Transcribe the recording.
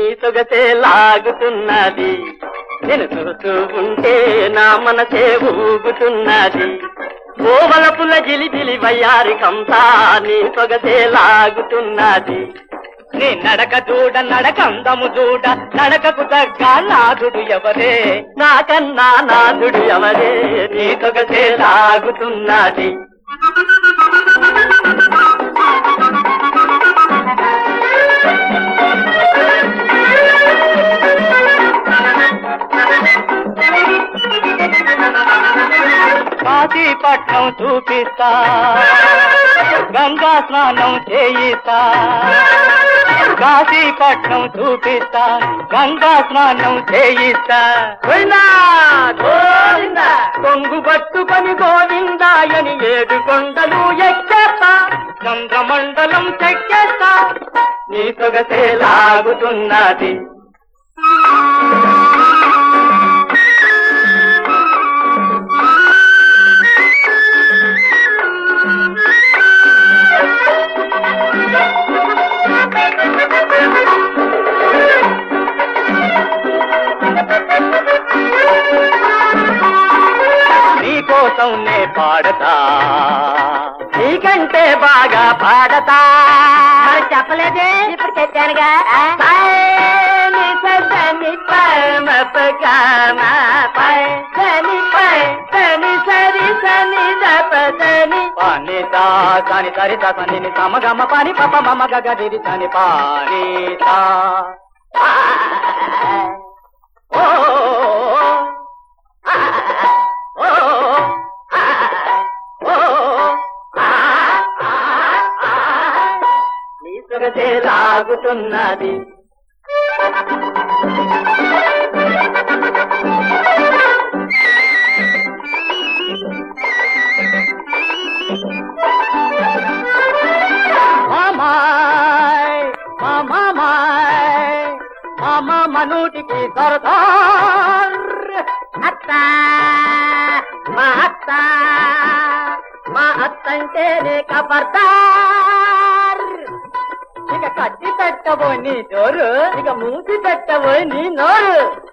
సొగసే లాగుతున్నది నేను చూస్తూ ఉంటే నా మనసే ఊగుతున్నది ఓవలపుల జిలిబిలి వయ్యారి కంసా నీ సొగసే లాగుతున్నది నీ నడక చూడ నడకందము చూడ నడకకు తగ్గ నాదుడు ఎవరే నాకన్నా నాదుడు ఎవరే నీ సొగసే లాగుతున్నది కాశీపట్నం చూపిస్తా గంగా స్నానం చేయిస్తా కాశీపట్నం చూపిస్తా గంగా స్నానం చేయిస్తా గోవిందా, గోవిందా, కొంగు పట్టుకొని గోవిందాయని ఏడు కొండలు ఎక్కేస్తా చంద్రమండలం చెక్కేస్తా నీ సొగసే లాగుతున్నది నీకోసం నే పాడతా నీకంటే బాగా పాడతా మరి చెప్పలేదే ఇప్పుడు చెప్పానుగా పైని సని పమ పై సని పై సని సరి సని దప సని పానిత కాని సరిత సని సమగమ పాని పప మమ గగరి సని పానిత ఓ ఓ నీ సొగసే లాగుతున్నది మామాయ్ మా మామాయ్ మా మామ నూటికి సరదార్ అత్త మా అత్త మా అత్తంటే నీ కబర్దార్ ఇక కట్టి పెట్టబోయి నీ జోరు ఇక మూసి పెట్టబోయి నీ నోరు